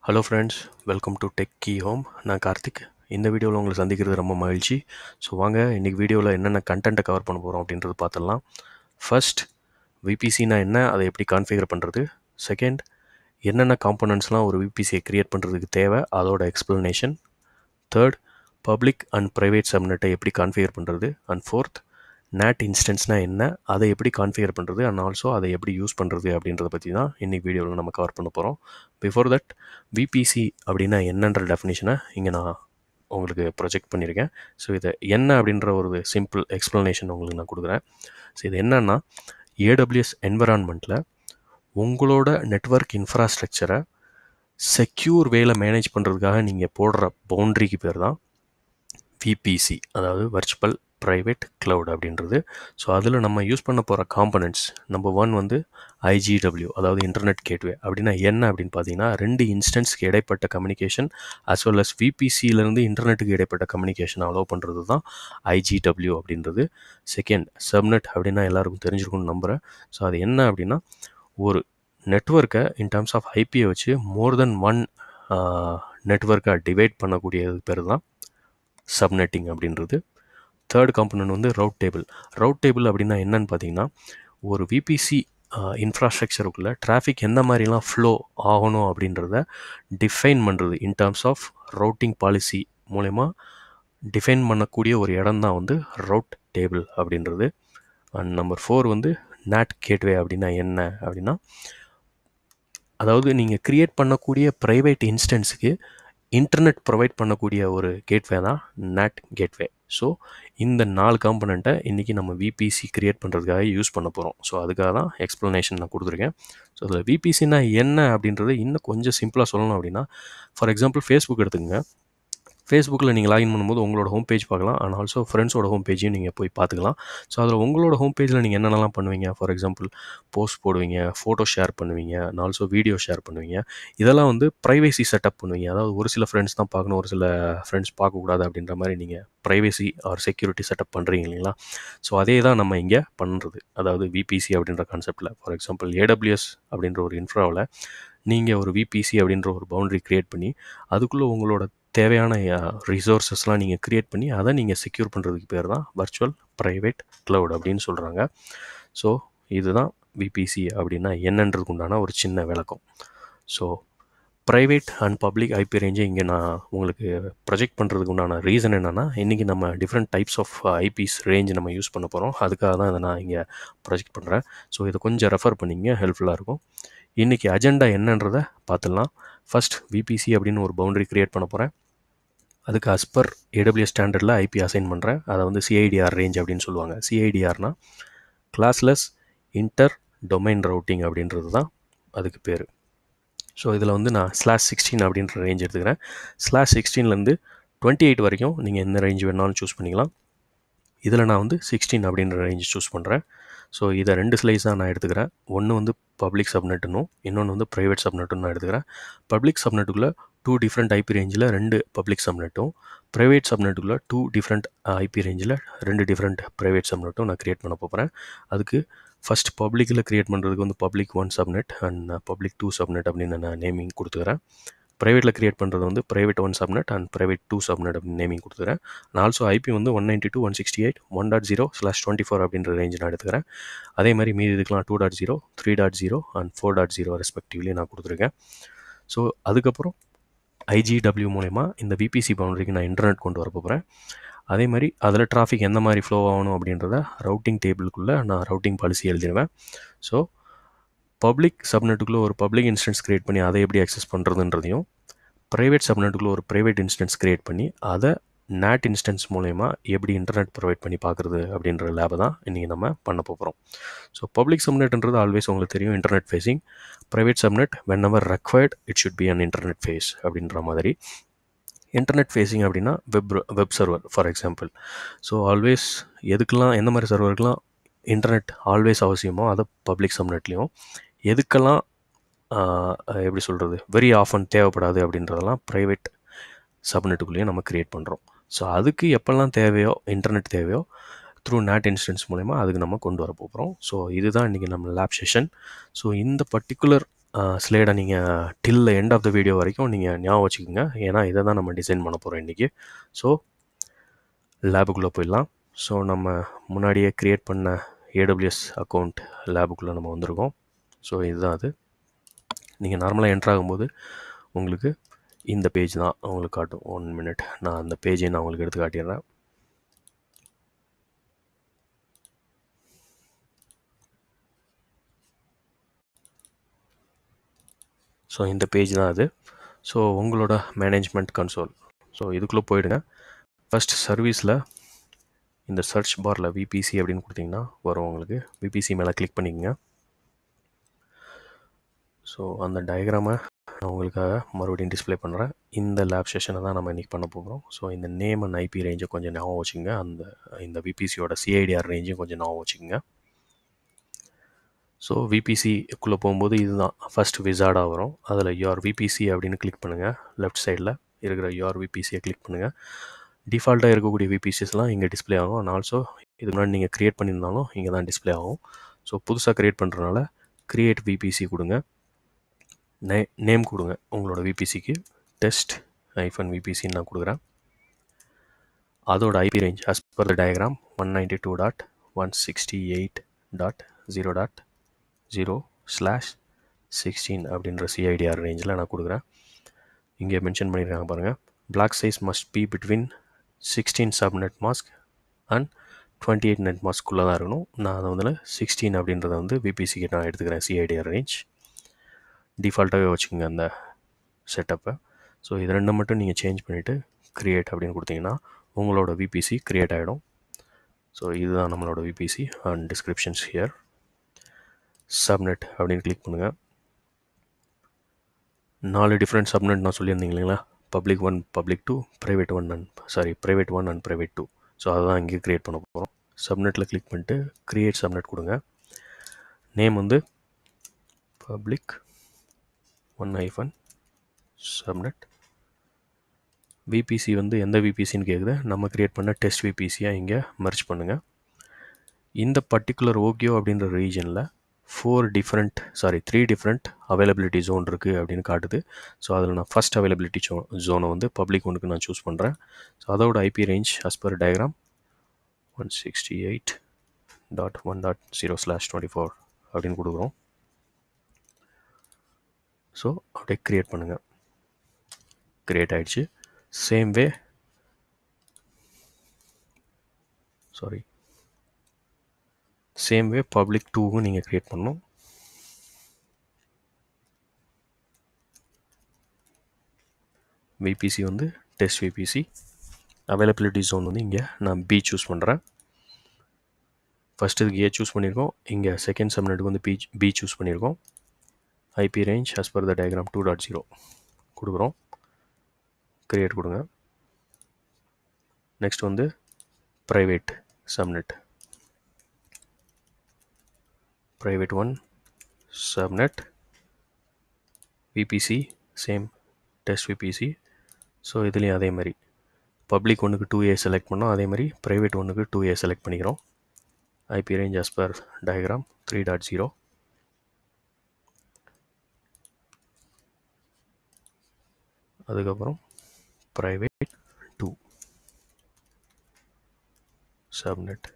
Hello friends welcome to tech key home நான் கார்த்திக் இந்த வீடியோவில் உங்களை சந்திக்கிறது ரொம்ப மகிழ்ச்சி ஸோ வாங்க இன்றைக்கி வீடியோவில் என்னென்ன கண்டென்ட்டை கவர் பண்ண போகிறோம் அப்படின்றது பார்த்துடலாம் ஃபர்ஸ்ட் விபிசினா என்ன அதை எப்படி கான்ஃபிகர் பண்ணுறது செகண்ட் என்னென்ன காம்பனன்ட்ஸ்லாம் ஒரு விபிசியை க்ரியேட் பண்ணுறதுக்கு தேவை அதோட explanation third public and private சப்நெட்டை எப்படி கான்ஃபிகர் பண்ணுறது அண்ட் ஃபோர்த் நேட் இன்ஸ்டன்ஸ்னால் என்ன அதை எப்படி கான்ஃபிகர் பண்ணுறது அண்ட் ஆல்சோ அதை எப்படி யூஸ் பண்ணுறது அப்படின்றத பற்றி தான் இன்றைக்கி வீடியோவில் நம்ம கவர் பண்ண போகிறோம் பிஃபோர் தட் விபிசி அப்படின்னா என்னன்ற டெஃபினேஷனை இங்கே நான் உங்களுக்கு ப்ரொஜெக்ட் பண்ணியிருக்கேன் ஸோ இதை என்ன அப்படின்ற ஒரு சிம்பிள் எக்ஸ்ப்ளனேஷன் உங்களுக்கு நான் கொடுக்குறேன் ஸோ இது என்னன்னா ஏடபிள்யூஎஸ் என்வரான்மெண்ட்டில் உங்களோட நெட்ஒர்க் இன்ஃப்ராஸ்ட்ரக்சரை செக்யூர் வேல மேனேஜ் பண்ணுறதுக்காக நீங்கள் போடுற பவுண்ட்ரிக்கு பேர் தான் விபிசி அதாவது வர்ச்சுவல் ப்ரைவேட் க்ளவுட் அப்படின்றது ஸோ அதில் நம்ம யூஸ் பண்ண போகிற காம்பனண்ட்ஸ் நம்பர் ஒன் வந்து ஐஜிடபிள்யூ அதாவது இன்டர்நெட் கேட்வே அப்படின்னா என்ன அப்படின்னு பார்த்தீங்கன்னா ரெண்டு இன்ஸ்டன்ஸ்க்கு இடைப்பட்ட கம்யூனிகேஷன் அஸ் வெல் அஸ் விபிசியிலேருந்து இன்டர்நெட்டுக்கு இடைப்பட்ட கம்யூனிகேஷன் அலோவ் பண்ணுறது தான் ஐஜிடபிள்யூ அப்படின்றது செகண்ட் சப்நெட் அப்படின்னா எல்லாருக்கும் தெரிஞ்சிருக்கும்னு நம்புகிறேன் ஸோ அது என்ன அப்படின்னா ஒரு நெட்ஒர்க்கை இன் டர்ம்ஸ் ஆஃப் ஐபியை வச்சு மோர் தென் ஒன் நெட்ஒர்க்கை டிவைட் பண்ணக்கூடியது பேர் தான் சப்நெட்டிங் அப்படின்றது தேர்ட் காம்பனன்ட் வந்து ரவுட் டேபிள் ரவுட் டேபிள் அப்படின்னா என்னன்னு பார்த்தீங்கன்னா ஒரு விபிசி இன்ஃப்ராஸ்ட்ரக்சருக்குள்ளே டிராஃபிக் எந்த மாதிரிலாம் ஃப்ளோ ஆகணும் அப்படின்றத டிஃபைன் பண்ணுறது in terms of routing policy மூலயமா டிஃபைன் பண்ணக்கூடிய ஒரு இடம் தான் வந்து ரவுட் டேபிள் அப்படின்றது அண்ட் நம்பர் ஃபோர் வந்து நேட் கேட்வே அப்படின்னா என்ன அப்படின்னா அதாவது நீங்கள் க்ரியேட் பண்ணக்கூடிய ப்ரைவேட் இன்ஸ்டன்ஸுக்கு இன்டர்நெட் ப்ரொவைட் பண்ணக்கூடிய ஒரு கேட்வே தான் நேட் கேட்வே ஸோ இந்த நாலு காம்பனண்ட்டை இன்றைக்கி நம்ம விபிசி க்ரியேட் பண்ணுறதுக்காக யூஸ் பண்ண போகிறோம் ஸோ அதுக்காக தான் எக்ஸ்ப்ளனேஷன் நான் கொடுத்துருக்கேன் ஸோ அதில் விபிசினா என்ன அப்படின்றது இன்னும் கொஞ்சம் சிம்பிளாக சொல்லணும் அப்படின்னா ஃபார் எக்ஸாம்பிள் ஃபேஸ்புக் எடுத்துக்கங்க ஃபேஸ்புக்கில் நீங்கள் லாகின் பண்ணும்போது உங்களோட ஹோம் பேஜ் பார்க்கலாம் அண்ட் ஆல்சோ ஃப்ரெண்ட்ஸோட ஹோம் பேஜையும் நீங்கள் போய் பார்த்துக்கலாம் ஸோ அதில் உங்களோட ஹோம் பேஜில் நீங்கள் என்னென்னலாம் பண்ணுவீங்க ஃபார் எக்ஸாம்பிள் போஸ்ட் போடுவீங்க ஃபோட்டோ ஷேர் பண்ணுவீங்க அண்ட் ஆல்சோ வீடியோ ஷேர் பண்ணுவீங்க இதெல்லாம் வந்து ப்ரைவேசி செட்டப் பண்ணுவீங்க அதாவது ஒரு சில ஃப்ரெண்ட்ஸ் தான் பார்க்கணும் ஒரு சில ஃப்ரெண்ட்ஸ் பார்க்கக்கூடாது அப்படின்ற மாதிரி நீங்கள் ப்ரைவேசி ஆர் செக்யூரிட்டி செட்டப் பண்ணுறீங்க இல்லைங்களா ஸோ அதே தான் நம்ம இங்கே பண்ணுறது அதாவது விபிசி அப்படின்ற கான்செப்டில் ஃபார் எக்ஸாம்பிள் ஏடபிள்யூஎஸ் அப்படின்ற ஒரு இன்ஃப்ராவில் நீங்கள் ஒரு விபிசி அப்படின்ற ஒரு பவுண்டரி க்ரியேட் பண்ணி அதுக்குள்ளே உங்களோட தேவையான ரிசோர்ஸஸ்லாம் நீங்கள் க்ரியேட் பண்ணி அதை நீங்கள் செக்யூர் பண்ணுறதுக்கு பேர் தான் வர்ச்சுவல் ப்ரைவேட் க்ளவுட் அப்படின்னு சொல்கிறாங்க ஸோ இதுதான் விபிசி அப்படின்னா என்னன்றதுக்கு உண்டான ஒரு சின்ன விளக்கம் so private and public IP ரேஞ்சை இங்கே நான் உங்களுக்கு ப்ரொஜெக்ட் பண்ணுறதுக்கு உண்டான ரீசன் என்னென்னா இன்றைக்கி நம்ம different types of IPs range நம்ம யூஸ் பண்ண போகிறோம் அதுக்காக தான் இதை நான் இங்கே ப்ரொஜெக்ட் பண்ணுறேன் ஸோ இதை கொஞ்சம் ரெஃபர் பண்ணிங்க ஹெல்ப்ஃபுல்லாக இருக்கும் இன்றைக்கி அஜெண்டா என்னன்றதை பார்த்துடலாம் ஃபஸ்ட் விபிசி அப்படின்னு ஒரு பவுண்டரி க்ரியேட் பண்ண போகிறேன் அதுக்கு அஸ்பர் ஏடபிள்யூஎஸ் ஸ்டாண்டர்டில் ஐபி அசைன் பண்ணுறேன் அதை வந்து சிஐடிஆர் ரேஞ்ச் அப்படின்னு சொல்லுவாங்க சிஐடிஆர்னா கிளாஸ்லெஸ் இன்டர் டொமைன் ரவுட்டிங் அப்படின்றது தான் அதுக்கு பேர் ஸோ இதில் வந்து நான் ஸ்லாஷ் சிக்ஸ்டீன் அப்படின்ற ரேஞ்ச் எடுத்துக்கிறேன் ஸ்லாஷ் சிக்ஸ்டீன்லேருந்து டுவெண்ட்டி எயிட் வரைக்கும் நீங்கள் எந்த ரேஞ்ச் வேணாலும் சூஸ் பண்ணிக்கலாம் இதில் நான் வந்து சிக்ஸ்டீன் அப்படின்ற ரேஞ்ச் சூஸ் பண்ணுறேன் ஸோ இதை ரெண்டு ஸ்லைஸாக நான் எடுத்துக்கிறேன் ஒன்று வந்து பப்ளிக் சப்நெட்டுன்னும் இன்னொன்று வந்து ப்ரைவேட் சப்நெட்டுன்னு நான் எடுத்துக்கிறேன் பப்ளிக் சப்நெட்டுக்குள்ளே டூ டிஃப்ரெண்ட் ஐபி ரேஞ்சில் ரெண்டு பப்ளிக் சப்நெட்டும் ப்ரைவேட் சப்நெட்டுக்குள்ளே டூ டிஃப்ரெண்ட் ஐபி ரேஞ்சில் ரெண்டு டிஃப்ரெண்ட் ப்ரைவேட் சப்நெட்டும் நான் க்ரியேட் பண்ண போகிறேன் அதுக்கு ஃபஸ்ட் பப்ளிக்கில் க்ரியேட் பண்ணுறதுக்கு வந்து public one subnet and public two subnet அப்படின்னு நான் நேமிங் கொடுத்துக்கிறேன் ப்ரைவேட்டில் க்ரியேட் பண்ணுறது வந்து private one subnet and private two subnet அப்படின்னு நேமிங் கொடுத்துக்கிறேன் நான் ஆல்சோ ஐபி வந்து one ninety two one sixty eight one dot zero slash twenty four அப்படின்ற ரேஞ்ச் நான் எடுத்துக்கிறேன் அதே மாதிரி மீதி இதுக்கெலாம் two dot zero three dot zero and four dot zero respectively நான் கொடுத்துருக்கேன் ஸோ அதுக்கப்புறம் ஐஜிடபிள்யூ மூலயமா இந்த விபிசி பவுண்டரிக்கு நான் இன்டர்நெட் கொண்டு வர போகிறேன் அதே மாதிரி அதில் டிராஃபிக் எந்த மாதிரி ஃப்ளோ ஆகணும் அப்படின்றத ரவுட்டிங் டேபிளுக்குள்ளே நான் ரவுட்டிங் பாலிசி எழுதிடுவேன் ஸோ பப்ளிக் சப்நெட்டுக்குள்ளே ஒரு பப்ளிக் இன்ஸ்டன்ஸ் க்ரியேட் பண்ணி அதை எப்படி அக்சஸ் பண்ணுறதுன்றதையும் ப்ரைவேட் சப்நெட்டுக்குள்ளே ஒரு ப்ரைவேட் இன்ஸ்டன்ஸ் க்ரியேட் பண்ணி அதை நேட் இன்ஸ்டன்ஸ் மூலயமா எப்படி இன்டர்நெட் ப்ரொவைட் பண்ணி பார்க்குறது அப்படின்ற லேபை தான் இன்றைக்கி நம்ம பண்ண போகிறோம் ஸோ பப்ளிக் சப்நெட்ன்றது ஆல்வேஸ் உங்களுக்கு தெரியும் internet facing private subnet whenever required it should be an internet face அப்படின்ற மாதிரி இன்டர்நெட் ஃபேஸிங் அப்படின்னா web web server for example so always எதுக்கெல்லாம் எந்த மாதிரி சர்வருக்கெலாம் இன்டர்நெட் ஆல்வேஸ் அவசியமோ அதை பப்ளிக் சப்நெட்லேயும் எதுக்கெல்லாம் எப்படி சொல்கிறது வெரி ஆஃபன் தேவைப்படாது அப்படின்றதெல்லாம் ப்ரைவேட் சப்நெட்டுக்குள்ளேயும் நம்ம க்ரியேட் பண்ணுறோம் ஸோ அதுக்கு எப்போல்லாம் தேவையோ இன்டர்நெட் தேவையோ த்ரூ நேட் இன்ஸ்டன்ஸ் மூலயமா அதுக்கு நம்ம கொண்டு வர போகிறோம் ஸோ இதுதான் இன்றைக்கி நம்ம லேப் செஷன் ஸோ இந்த பர்டிகுலர் ஸ்லேடை நீங்கள் till end of the video வரைக்கும் நீங்கள் ஞாபகம் வச்சுக்கோங்க ஏன்னா இதை தான் நம்ம டிசைன் பண்ண போகிறோம் இன்றைக்கி ஸோ லேபுக்குள்ளே போயிடலாம் ஸோ நம்ம முன்னாடியே க்ரியேட் பண்ண ஏடபிள்யூஎஸ் அக்கௌண்ட் லேபுக்குள்ளே நம்ம வந்திருக்கோம் ஸோ இதுதான் அது நீங்கள் நார்மலாக என்ட்ரு ஆகும்போது உங்களுக்கு இந்த பேஜ் தான் உங்களுக்கு காட்டும் ஒன் மினிட் நான் அந்த பேஜை நான் உங்களுக்கு எடுத்து காட்டிடுறேன் ஸோ இந்த பேஜ் தான் அது ஸோ உங்களோட மேனேஜ்மெண்ட் கன்சோல் ஸோ இதுக்குள்ளே போயிடுங்க ஃபஸ்ட் சர்வீஸில் இந்த சர்ச் பாரில் விபிசி அப்படின்னு கொடுத்தீங்கன்னா வரும் உங்களுக்கு விபிசி மேலே கிளிக் பண்ணிக்கங்க ஸோ அந்த டயக்ராமை நான் உங்களுக்காக மறுபடியும் டிஸ்பிளே பண்ணுறேன் இந்த லேப் செஷனை தான் நம்ம இன்றைக்கி பண்ண போகிறோம் ஸோ இந்த நேம் அண்ட் ஐபி ரேஞ்சை கொஞ்சம் ஞாபகம் வச்சுங்க அந்த இந்த விபிசியோட சிஐடிஆர் ரேஞ்சையும் கொஞ்சம் ஞாபகம் வச்சுக்கோங்க ஸோ விபிசிக்குள்ளே போகும்போது இதுதான் ஃபஸ்ட் விசார்டாக வரும் அதில் யுவர் விபிசி அப்படின்னு கிளிக் பண்ணுங்கள் லெஃப்ட் சைடில் இருக்கிற யுவர் விபிசியை கிளிக் பண்ணுங்கள் டிஃபால்ட்டாக இருக்கக்கூடிய விபிசிஸ்லாம் இங்கே டிஸ்பிளே ஆகும் அண்ட் ஆல்சோ இதுக்கு முன்னாடி நீங்கள் க்ரியேட் பண்ணியிருந்தாலும் இங்கே தான் டிஸ்பிளே ஆகும் ஸோ புதுசாக க்ரியேட் பண்ணுறதுனால க்ரியேட் விபிசி கொடுங்க நே நேம் கொடுங்க உங்களோட விபிசிக்கு டெஸ்ட் ஐஃபன் விபிசின்னு நான் கொடுக்குறேன் அதோட IP range as per the diagram one ninety two dot one sixty eight dot zero dot zero slash sixteen அப்படின்ற சிஐடிஆர் ரேஞ்சில் நான் கொடுக்குறேன் இங்கே மென்ஷன் பண்ணியிருக்காங்க பாருங்கள் block size must be between sixteen subnet mask and twenty eight net மாஸ்க்குள்ளே தான் இருக்கணும் நான் அதை வந்து சிக்ஸ்டீன் அப்படின்றத வந்து விபிசிக்கு நான் எடுத்துக்கிறேன் சிஐடிஆர் ரேஞ்ச் டிஃபால்ட்டாகவே வச்சுக்கோங்க அந்த செட்டப்பை ஸோ இது ரெண்டு மட்டும் நீங்கள் சேஞ்ச் பண்ணிவிட்டு க்ரியேட் அப்படின்னு கொடுத்தீங்கன்னா உங்களோட விபிசி க்ரியேட் ஆகிடும் ஸோ இதுதான் நம்மளோட VPC and descriptions here subnet அப்படின்னு கிளிக் பண்ணுங்கள் நாலு டிஃப்ரெண்ட் சப்நெட் நான் சொல்லியிருந்தீங்க இல்லைங்களா public one public two private one and sorry private one and private two so அதுதான் இங்கே க்ரியேட் பண்ண போகிறோம் சப்நெட்டில் கிளிக் பண்ணிட்டு க்ரியேட் சப்நெட் கொடுங்க நேம் வந்து public one hyphen subnet VPC வந்து எந்த விபிசின்னு கேட்குது நம்ம க்ரியேட் பண்ண டெஸ்ட் விபிசியாக இங்கே மர்ச் பண்ணுங்கள் இந்த பர்டிகுலர் ஓகியோ அப்படின்ற ரீஜனில் four different sorry three different availability zone இருக்குது அப்படின்னு காட்டுது ஸோ அதில் நான் ஃபஸ்ட் அவைலபிலிட்டி ஜோ ஜோனை வந்து பப்ளிக் ஒனுக்கு நான் சூஸ் பண்ணுறேன் ஸோ அதோட IP range as per diagram one sixty eight dot one dot zero slash twenty four அப்படின்னு கொடுக்குறோம் ஸோ அப்படியே க்ரியேட் பண்ணுங்கள் க்ரியேட் ஆகிடுச்சு same way sorry same way public டூவும் நீங்கள் க்ரியேட் பண்ணணும் விபிசி வந்து டெஸ்ட் விபிசி அவைலபிலிட்டி ஜோன் வந்து இங்கே நான் பி சூஸ் பண்ணுறேன் ஃபஸ்ட்டு இதுக்கு ஏ சூஸ் பண்ணியிருக்கோம் இங்கே செகண்ட் சப்நெட்டுக்கு வந்து பி பி சூஸ் பண்ணியிருக்கோம் IP range as per the diagram two dot zero கொடுக்குறோம் க்ரியேட் கொடுங்க நெக்ஸ்ட் வந்து private subnet private one subnet VPC same test VPC so இதுலேயும் அதே மாதிரி பப்ளிக் ஒன்றுக்கு டூ ஏ செலக்ட் பண்ணோம் அதே மாதிரி ப்ரைவேட் ஒன்றுக்கு டூ ஏ செலக்ட் பண்ணிக்கிறோம் IP range as per diagram three dot zero அதுக்கப்புறம் private two subnet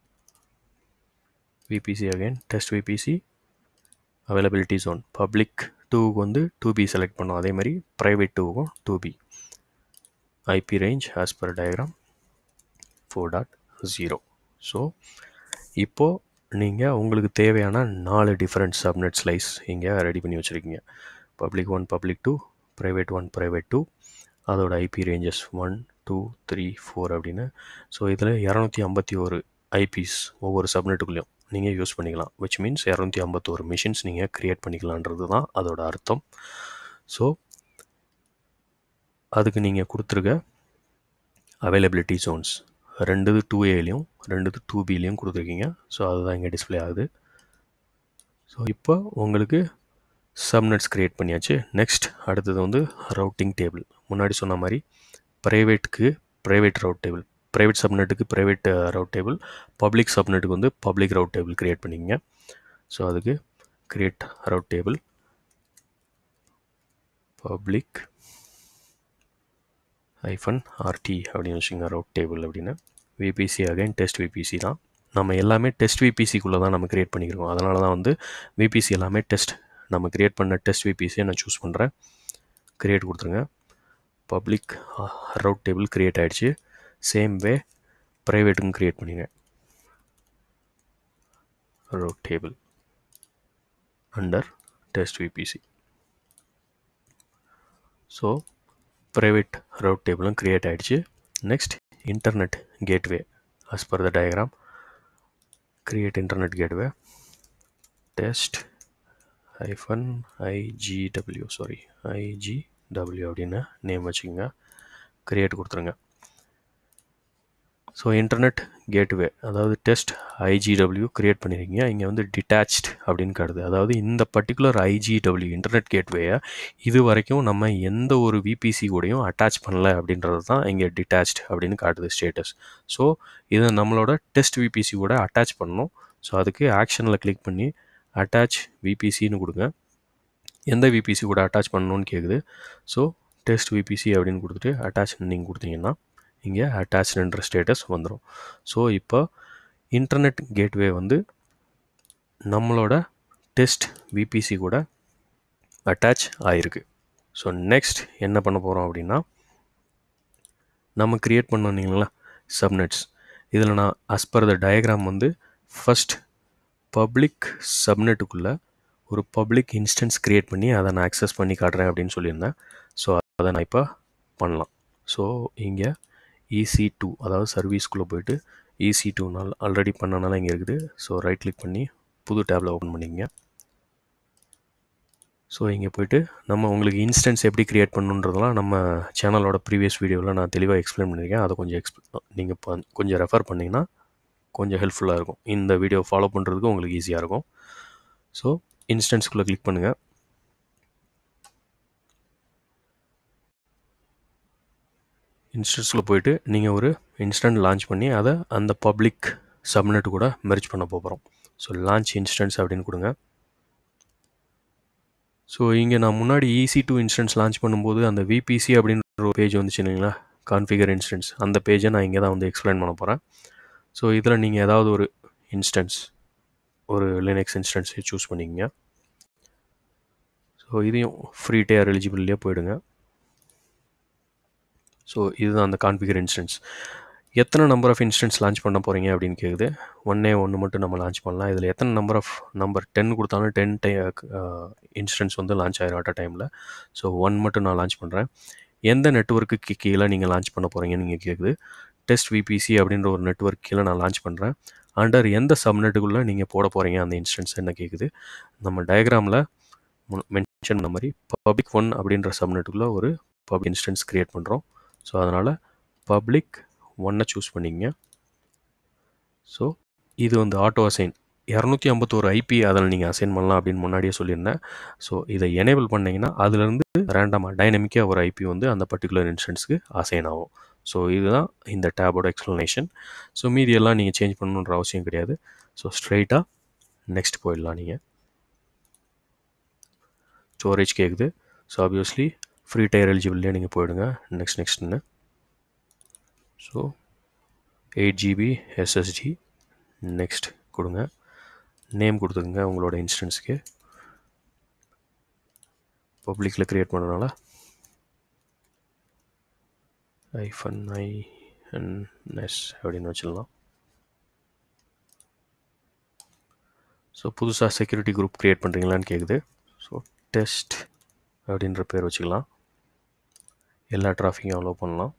VPC again test VPC availability zone public டூவுக்கு வந்து டூ பி செலக்ட் பண்ணோம் அதே மாதிரி ப்ரைவேட் டூவுக்கும் two B IP range as per diagram four dot zero so இப்போது நீங்கள் உங்களுக்கு தேவையான நாலு டிஃப்ரெண்ட் சப்நெட் ஸ்லைஸ் இங்கே ரெடி பண்ணி வச்சுருக்கீங்க public one public two private one private two அதோட IP ranges one two three four அப்படின்னு ஸோ இதில் இரநூத்தி ஐம்பத்தி ஒரு ஐபிஸ் ஒவ்வொரு சப்நெட்டுக்குள்ளேயும் நீங்கள் யூஸ் பண்ணிக்கலாம் விச் மீன்ஸ் இரநூத்தி ஐம்பத்தோரு மிஷின்ஸ் நீங்கள் க்ரியேட் பண்ணிக்கலான்றது தான் அதோட அர்த்தம் ஸோ அதுக்கு நீங்கள் கொடுத்துருக்க அவைலபிலிட்டி ஜோன்ஸ் ரெண்டு டூ ஏலையும் ரெண்டு டூ பிலையும் கொடுத்துருக்கீங்க ஸோ அதுதான் இங்கே டிஸ்பிளே ஆகுது ஸோ இப்போ உங்களுக்கு சப்நெட்ஸ் க்ரியேட் பண்ணியாச்சு நெக்ஸ்ட் அடுத்தது வந்து ரவுட்டிங் டேபிள் முன்னாடி சொன்ன மாதிரி ப்ரைவேட்டுக்கு ப்ரைவேட் ரவுட் டேபிள் ப்ரைவேட் சப்நெட்டுக்கு ப்ரைவேட் ரவுட் டேபிள் பப்ளிக் சப்நெட்டுக்கு வந்து பப்ளிக் ரவுட் டேபிள் க்ரியேட் பண்ணிக்கங்க ஸோ அதுக்கு create route table public hyphen RT அப்படின்னு வச்சுங்க ரவுட் டேபிள் அப்படின்னு விபிசி அகைன் டெஸ்ட் விபிசி தான் நம்ம எல்லாமே டெஸ்ட் விபிசிக்குள்ளே தான் நம்ம க்ரியேட் பண்ணிக்கிறோம் அதனால தான் வந்து விபிசி எல்லாமே டெஸ்ட் நம்ம க்ரியேட் பண்ண டெஸ்ட் விபிசியை நான் சூஸ் பண்ணுறேன் க்ரியேட் கொடுத்துருங்க பப்ளிக் ரவுட் டேபிள் க்ரியேட் ஆகிடுச்சு சேம் வே ப்ரைவேட்டுக்கும் க்ரியேட் பண்ணிங்க row table under test VPC. So private route டேபிளும் க்ரியேட் ஆகிடுச்சு next internet gateway as per the diagram create internet gateway test hyphen igw sorry igw அப்படின்னு name வச்சுக்கோங்க create கொடுத்துருங்க so internet gateway அதாவது test IGW create பண்ணியிருக்கீங்க இங்கே வந்து detached அப்படின்னு காட்டுது அதாவது இந்த பர்டிகுலர் ஐஜிடபிள்யூ இன்டர்நெட் கேட்வேயை இது வரைக்கும் நம்ம எந்த ஒரு விபிசி கூடயும் அட்டாச் பண்ணல அப்படின்றது தான் இங்கே டிட்டாச்ட் அப்படின்னு காட்டுது ஸ்டேட்டஸ் ஸோ இதை நம்மளோட டெஸ்ட் விபிசி கூட அட்டாச் பண்ணணும் ஸோ அதுக்கு ஆக்ஷனில் கிளிக் பண்ணி அட்டாச் விபிசின்னு கொடுங்க எந்த விபிசி கூட அட்டாச் பண்ணணும்னு கேட்குது ஸோ டெஸ்ட் விபிசி அப்படின்னு கொடுத்துட்டு அட்டாச் நீங்கள் கொடுத்தீங்கன்னா இங்கே அட்டாச்டுன்ற ஸ்டேட்டஸ் வந்துடும் ஸோ இப்போ இன்டர்நெட் கேட்வே வந்து நம்மளோட டெஸ்ட் விபிசி கூட அட்டாச் ஆகிருக்கு ஸோ நெக்ஸ்ட் என்ன பண்ண போகிறோம் அப்படின்னா நம்ம க்ரியேட் பண்ணீங்களா சப்நெட்ஸ் இதில் நான் அஸ் பர் த டயக்ராம் வந்து ஃபஸ்ட் பப்ளிக் சப்நெட்டுக்குள்ளே ஒரு பப்ளிக் இன்ஸ்டன்ஸ் க்ரியேட் பண்ணி அதை நான் அக்சஸ் பண்ணி காட்டுறேன் அப்படின்னு சொல்லியிருந்தேன் ஸோ அதை நான் இப்போ பண்ணலாம் ஸோ இங்கே இசி டூ அதாவது சர்வீஸ்க்குள்ளே போயிட்டு இசி டூனால் ஆல்ரெடி பண்ணனால இங்கே இருக்குது ஸோ ரைட் கிளிக் பண்ணி புது டேப்பில் ஓப்பன் பண்ணிக்கங்க ஸோ இங்கே போயிட்டு நம்ம உங்களுக்கு இன்ஸ்டன்ஸ் எப்படி க்ரியேட் பண்ணுன்றதெல்லாம் நம்ம சேனலோட ப்ரீவியஸ் வீடியோவில் நான் தெளிவாக எக்ஸ்பிளைன் பண்ணியிருக்கேன் அதை கொஞ்சம் எக்ஸ்ப் நீங்கள் இப்போ கொஞ்சம் ரெஃபர் பண்ணிங்கன்னா கொஞ்சம் ஹெல்ப்ஃபுல்லாக இருக்கும் இந்த வீடியோ ஃபாலோ பண்ணுறதுக்கு உங்களுக்கு ஈஸியாக இருக்கும் ஸோ இன்ஸ்டன்ஸ்குள்ளே கிளிக் பண்ணுங்கள் இன்ஸ்டன்ஸில் போயிட்டு நீங்கள் ஒரு இன்ஸ்டன்ட் லான்ச் பண்ணி அதை அந்த பப்ளிக் சப்நெட் கூட மெர்ஜ் பண்ண போகிறோம் ஸோ லான்ச் இன்ஸ்டன்ஸ் அப்படின்னு கொடுங்க ஸோ இங்கே நான் முன்னாடி ஈசி டூ இன்ஸ்டன்ஸ் லான்ச் பண்ணும்போது அந்த விபிசி அப்படின்ற ஒரு பேஜ் வந்துச்சு இல்லைங்களா கான்ஃபிகர் இன்ஸ்டன்ஸ் அந்த பேஜை நான் இங்கே தான் வந்து எக்ஸ்பிளைன் பண்ண போகிறேன் ஸோ இதில் நீங்கள் ஏதாவது ஒரு இன்ஸ்டன்ஸ் ஒரு லினக்ஸ் இன்ஸ்டன்ஸை சூஸ் பண்ணிக்கங்க ஸோ இதையும் ஃப்ரீ டேர் எலிஜிபிள்லேயே போயிடுங்க ஸோ இதுதான் அந்த கான்ஃபிகர் இன்ஸ்டன்ஸ் எத்தனை நம்பர் ஆஃப் இன்ஸ்டன்ஸ் லான்ச் பண்ண போகிறீங்க அப்படின்னு கேட்குது ஒன்னே ஒன்று மட்டும் நம்ம லான்ச் பண்ணலாம் இதில் எத்தனை நம்பர் ஆஃப் நம்பர் டென் கொடுத்தாலும் டென் டை இன்ஸ்டன்ஸ் வந்து லான்ச் ஆயிரும் அட் அ டைமில் ஸோ ஒன் மட்டும் நான் லான்ச் பண்ணுறேன் எந்த நெட்ஒர்க்கு கீழே நீங்கள் லான்ச் பண்ண போகிறீங்கன்னு நீங்கள் கேட்குது டெஸ்ட் விபிசி அப்படின்ற ஒரு நெட்ஒர்க் கீழே நான் லான்ச் பண்ணுறேன் அண்டர் எந்த சப்நெட்டுக்குள்ளே நீங்கள் போட போகிறீங்க அந்த இன்ஸ்டன்ஸ் என்ன கேட்குது நம்ம டயக்ராமில் மென்ஷன் பண்ண மாதிரி பப்ளிக் ஒன் அப்படின்ற சப்நெட்டுக்குள்ளே ஒரு பப்ளிக் இன்ஸ்டன்ஸ் க்ரியேட் பண்ணுறோம் ஸோ அதனால் பப்ளிக் ஒன்னை சூஸ் பண்ணிங்க ஸோ இது வந்து ஆட்டோ அசைன் இரநூத்தி ஐம்பத்தோரு ஐபி அதில் நீங்கள் அசைன் பண்ணலாம் அப்படின்னு முன்னாடியே சொல்லியிருந்தேன் ஸோ இதை எனேபிள் பண்ணிங்கன்னா அதுலேருந்து ரேண்டமாக டைனமிக்காக ஒரு ஐபி வந்து அந்த பர்டிகுலர் இன்ஸ்டன்ஸுக்கு அசைன் ஆகும் ஸோ இதுதான் இந்த டேபோட எக்ஸ்ப்ளனேஷன் ஸோ மீதி எல்லாம் நீங்கள் சேஞ்ச் பண்ணணுன்ற அவசியம் கிடையாது ஸோ ஸ்ட்ரைட்டாக நெக்ஸ்ட் போயிடலாம் நீங்கள் ஸ்டோரேஜ் கேட்குது ஸோ ஆப்வியஸ்லி ஃப்ரீ டயர் எலிஜிபிள்லேயே நீங்கள் போயிடுங்க நெக்ஸ்ட் நெக்ஸ்ட்னு so eight GB SSD next கொடுங்க நேம் கொடுத்துக்குங்க உங்களோட இன்ஸ்டன்ஸுக்கு பப்ளிக்கில் க்ரியேட் பண்ணுறதுனால ஐஃபன் ஐ எஸ் அப்படின்னு வச்சிடலாம் ஸோ புதுசாக செக்யூரிட்டி குரூப் க்ரியேட் பண்ணுறீங்களான்னு கேட்குது ஸோ டெஸ்ட் அப்படின்ற பேர் வச்சுக்கலாம் எல்லா டிராஃபிக்கும் அலோவ் பண்ணலாம்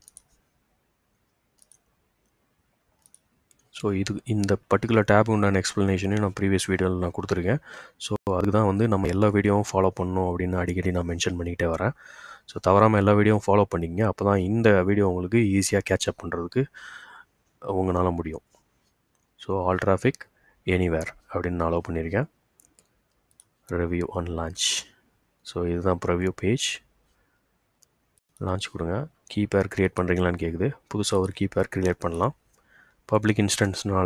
ஸோ இது இந்த பர்டிகுலர் டேப் உண்டான எக்ஸ்ப்ளனேஷனையும் நான் ப்ரீவியஸ் வீடியோவில் நான் கொடுத்துருக்கேன் ஸோ அதுக்கு தான் வந்து நம்ம எல்லா வீடியோவும் ஃபாலோ பண்ணணும் அப்படின்னு அடிக்கடி நான் மென்ஷன் பண்ணிக்கிட்டே வரேன் ஸோ தவறாமல் எல்லா வீடியோவும் ஃபாலோ பண்ணிங்க அப்போ தான் இந்த வீடியோ உங்களுக்கு ஈஸியாக கேட்சப் பண்ணுறதுக்கு உங்களால் முடியும் ஸோ ஆல் டிராஃபிக் எனிவேர் அப்படின்னு நான் அலோவ் பண்ணியிருக்கேன் ரிவ்யூ ஆன் லான்ச் ஸோ இதுதான் ப்ரிவ்யூ பேஜ் லான்ச் கொடுங்க கீ பேர் க்ரியேட் பண்ணுறீங்களான்னு கேட்குது புதுசாக ஒரு கீ பேர் க்ரியேட் பண்ணலாம் பப்ளிக் இன்ஸ்டன்ஸ்னால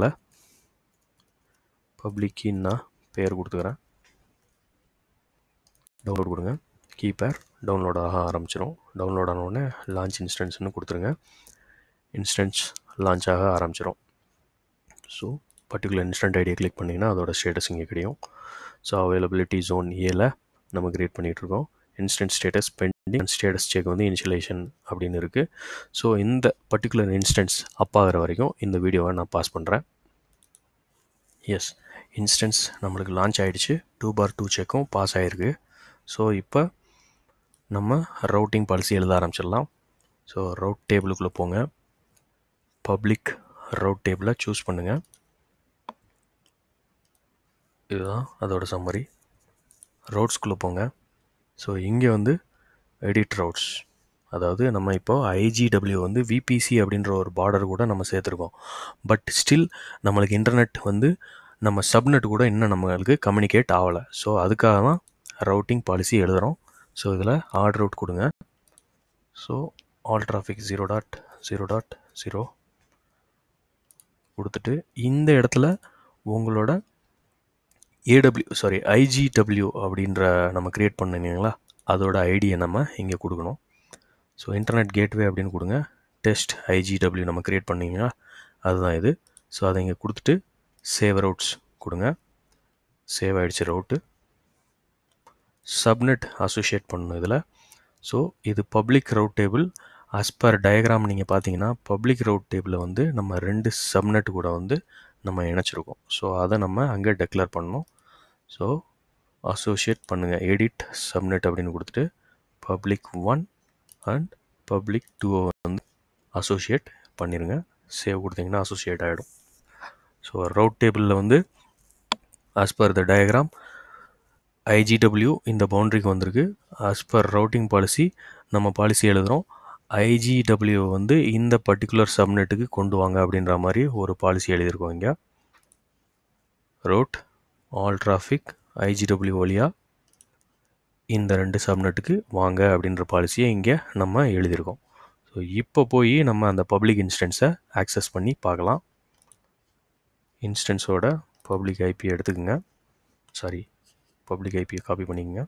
பப்ளிக்கின்னா பேர் கொடுத்துக்கிறேன் டவுன்லோட் கொடுங்க கீ பேர் டவுன்லோட் ஆக ஆரம்பிச்சிடும் டவுன்லோட் ஆனவுடனே லான்ச் இன்ஸ்டன்ஸ்னு கொடுத்துருங்க இன்ஸ்டன்ஸ் லான்ச் ஆக ஆரம்பிச்சிடும் ஸோ பர்டிகுலர் இன்ஸ்டன்ட் ஐடியை கிளிக் பண்ணிங்கன்னா அதோட ஸ்டேட்டஸ் இங்கே கிடைக்கும் ஸோ அவைலபிலிட்டி ஜோன் ஏல நம்ம கிரியேட் பண்ணிகிட்ருக்கோம் instance status pending status check வந்து இனிஷியலைசேஷன் அப்படின்னு இருக்குது ஸோ இந்த பர்டிகுலர் இன்ஸ்டன்ஸ் அப் ஆகிற வரைக்கும் இந்த வீடியோவை நான் பாஸ் பண்ணுறேன் எஸ் இன்ஸ்டன்ஸ் நம்மளுக்கு லான்ச் ஆகிடுச்சு டூ பார் டூ செக்கும் பாஸ் ஆகிருக்கு ஸோ இப்போ நம்ம ரவுட்டிங் பாலிசி எழுத ஆரம்பிச்சிடலாம் ஸோ ரவுட் டேபிளுக்குள்ளே போங்க பப்ளிக் ரவுட் டேபிளை சூஸ் பண்ணுங்கள் இதுதான் அதோட சம்மரி ரோட்ஸ்குள்ளே போங்க ஸோ இங்கே வந்து எடிட் ரவுட்ஸ் அதாவது நம்ம இப்போ ஐஜிடபிள்யூ வந்து விபிசி அப்படின்ற ஒரு பார்டர் கூட நம்ம சேர்த்துருக்கோம் பட் ஸ்டில் நம்மளுக்கு இன்டர்நெட் வந்து நம்ம சப்நெட் கூட இன்னும் நம்மளுக்கு கம்யூனிகேட் ஆகலை ஸோ அதுக்காக தான் ரவுட்டிங் பாலிசி எழுதுகிறோம் ஸோ இதில் ஆர்டர் அவுட் கொடுங்க so all traffic zero dot zero dot zero கொடுத்துட்டு இந்த இடத்துல உங்களோட ஏடபிள்யூ சாரி ஐஜிடபிள்யூ அப்படின்ற நம்ம க்ரியேட் பண்ணிங்களா அதோட ஐடியை நம்ம இங்கே கொடுக்கணும் ஸோ இன்டர்நெட் கேட்வே அப்படின்னு கொடுங்க டெஸ்ட் ஐஜிடபிள்யூ நம்ம க்ரியேட் பண்ணிங்கன்னா அதுதான் இது ஸோ அதை இங்கே கொடுத்துட்டு சேவ் ரவுட்ஸ் கொடுங்க சேவ் ஆகிடுச்சு ரவுட்டு சப்நெட் அசோசியேட் பண்ணணும் இதில் ஸோ இது public route table as per diagram நீங்கள் பார்த்தீங்கன்னா பப்ளிக் ரவுட் டேபிளில் வந்து நம்ம ரெண்டு சப்நெட் கூட வந்து நம்ம இணைச்சிருக்கோம் ஸோ அதை நம்ம அங்கே டெக்ளேர் பண்ணணும் ஸோ அசோசியேட் பண்ணுங்கள் எடிட் சப்நெட் அப்படின்னு கொடுத்துட்டு பப்ளிக் ஒன் அண்ட் பப்ளிக் டூவை வந்து அசோசியேட் பண்ணிடுங்க சேவ் கொடுத்தீங்கன்னா அசோசியேட் ஆகிடும் ஸோ ரவுட் டேபிளில் வந்து as per the diagram IGW இந்த பவுண்ட்ரிக்கு வந்திருக்கு ஆஸ் பர் ரவுட்டிங் பாலிசி நம்ம பாலிசி எழுதுகிறோம் ஐஜிடபிள்யூ வந்து இந்த பர்டிகுலர் சப்நெட்டுக்கு கொண்டு வாங்க அப்படின்ற மாதிரி ஒரு பாலிசி எழுதியிருக்கோம் இங்கே ரோட் ஆல் டிராஃபிக் ஐஜிடபிள்யூ வழியாக இந்த ரெண்டு சப்நெட்டுக்கு வாங்க அப்படின்ற பாலிசியை இங்கே நம்ம எழுதியிருக்கோம் ஸோ இப்போ போய் நம்ம அந்த பப்ளிக் இன்ஸ்டன்ஸை ஆக்சஸ் பண்ணி பார்க்கலாம் இன்ஸ்டன்ஸோட பப்ளிக் ஐபி எடுத்துக்கோங்க சாரி பப்ளிக் ஐபியை காப்பி பண்ணிக்கோங்க